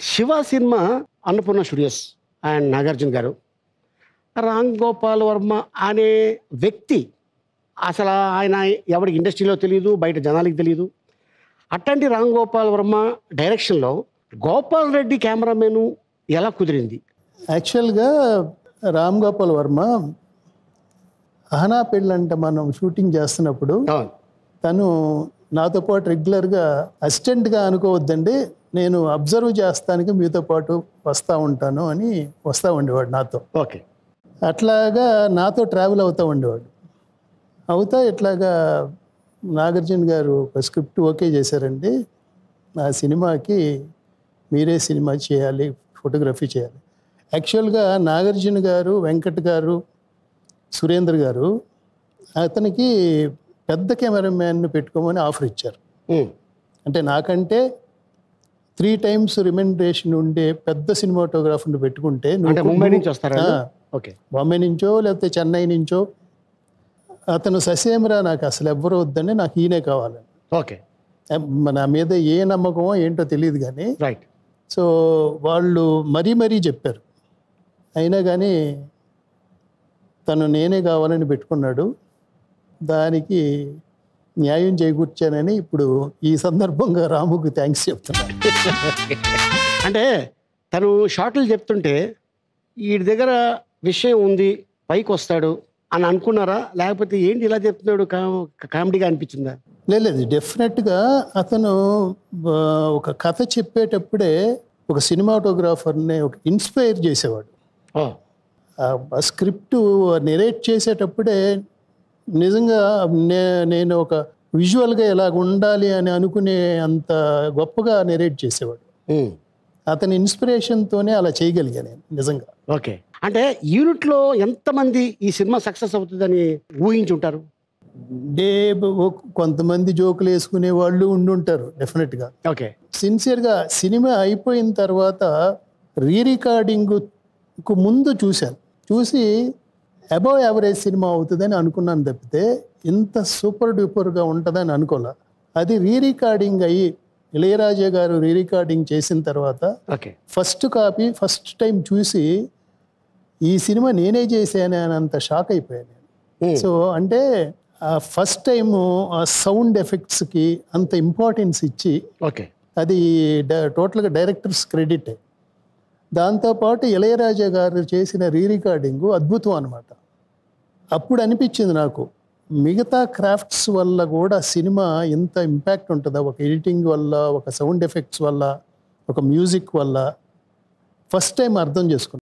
శివ సినిమా Annapurna studios and Nagarjuna garu Ram Gopal Varma అనే వ్యక్తి అసలు ఆయన ఎవరికి ఇండస్ట్రీలో తెలియదు బయట జనాలకి తెలియదు అట్లాంటి రామ్ గోపాల్ వర్మ డైరెక్షన్లో గోపాల్ రెడ్డి కెమెరామెన్ ఎలా కుదిరింది యాక్చువల్గా రామ్ గోపాల్ వర్మ అహనా పెళ్ళంట మనం షూటింగ్ చేస్తున్నప్పుడు అవును తను నాతో పాటు రెగ్యులర్గా అసిస్టెంట్గా అనుకోవద్దండి నేను అబ్జర్వ్ చేస్తానికి మీతో పాటు వస్తూ ఉంటాను అని వస్తూ ఉండేవాడు నాతో ఓకే అట్లాగా నాతో ట్రావెల్ అవుతూ ఉండేవాడు అవుతా ఇట్లాగా నాగార్జున గారు ఒక స్క్రిప్ట్ ఓకే చేశారండి ఆ సినిమాకి మీరే సినిమా చేయాలి ఫోటోగ్రఫీ చేయాలి యాక్చువల్గా నాగార్జున గారు వెంకట్ గారు సురేంద్ర గారు అతనికి పెద్ద కెమెరామ్యాన్ని పెట్టుకోమని ఆఫర్ ఇచ్చారు ఉమ్, అంటే నాకంటే త్రీ టైమ్స్ రిమెండేషన్ ఉండే పెద్ద సినిమాటోగ్రాఫర్ని పెట్టుకుంటే అంటే నువ్వు- ముంబై నుంచి వస్తారా ఆ, ఓకే బాంబే నుంచో లేకపోతే చెన్నై నుంచో అతను ససేమరా నాకు అసలు ఎవ్వరు వద్దని నాకు ఈయనే కావాలని ఓకే నా మీద ఏ నమ్మకమో ఏంటో తెలియదు కానీ రైట్ సో వాళ్ళు మరీ మరీ చెప్పారు అయినా కానీ తను నేనే కావాలని పెట్టుకున్నాడు దానికి న్యాయం చేకూర్చానని ఇప్పుడు ఈ సందర్భంగా రాముకు థ్యాంక్స్ చెప్తున్నాను అంటే తను షార్ట్లు చెప్తుంటే వీడి దగ్గర విషయం ఉంది పైకి వస్తాడు అని అనుకున్నారా లేకపోతే ఏంటి ఇలా చెప్తున్నాడు కా- కామెడీగా అనిపించిందా లేదు లేదు డెఫినెట్గా అతను ఆ, ఒక కథ చెప్పేటప్పుడే ఒక సినిమాటోగ్రాఫర్ని ఒక ఇన్స్పైర్ చేసేవాడు ఓ ఆ స్క్రిప్ట్ నెరేట్ చేసేటప్పుడే నిజంగా నే నేను ఒక విజువల్గా ఎలాగ ఉండాలి అని అనుకునే అంత గొప్పగా నెరేట్ చేసేవాడు ఉమ్, అతని ఇన్స్పిరేషన్తోనే అలా చేయగలిగా నేను నిజంగా ఓకే అంటే యూనిట్లో ఎంతమంది ఈ సినిమా సక్సెస్ అవుతుందని ఊహించుంటారు డే కొంతమంది జోకులు వేసుకునే వాళ్ళు ఉండుంటారు డెఫినెట్గా ఓకే సిన్సియర్గా సినిమా అయిపోయిన తర్వాత రీ రికార్డింగ్కు ముందు చూశాను చూసి అబవ్ యావరేజ్ సినిమా అవుతుందని అనుకున్నాను తప్పితే ఇంత సూపర్ డూపర్గా ఉంటుందని అనుకోలే అది రీ రికార్డింగ్ అయ్యి ఇళయరాజా గారు రీ రికార్డింగ్ చేసిన తర్వాత okay first copy first time చూసి ఈ సినిమా నేనే చేశాను అని అంత షాక్ అయిపోయాను నేను ఉమ్, సో అంటే ఫస్ట్ టైము ఆ సౌండ్ ఎఫెక్ట్స్కి అంత ఇంపార్టెన్స్ ఇచ్చి ఓకే అది డ- టోటల్గా డైరెక్టర్స్ క్రెడిట్ దాంతోపాటు ఇళయరాజా గారు చేసిన రీ రికార్డింగ్ అద్భుతం అనమాట అప్పుడు అనిపించింది నాకు మిగతా క్రాఫ్ట్స్ వల్ల కూడా సినిమా ఎంత ఇంపాక్ట్ ఉంటుందా ఒక ఎడిటింగ్ వల్ల ఒక సౌండ్ ఎఫెక్ట్స్ వల్ల ఒక మ్యూజిక్ వల్ల ఫస్ట్ టైం అర్థం చేసుకున్నాను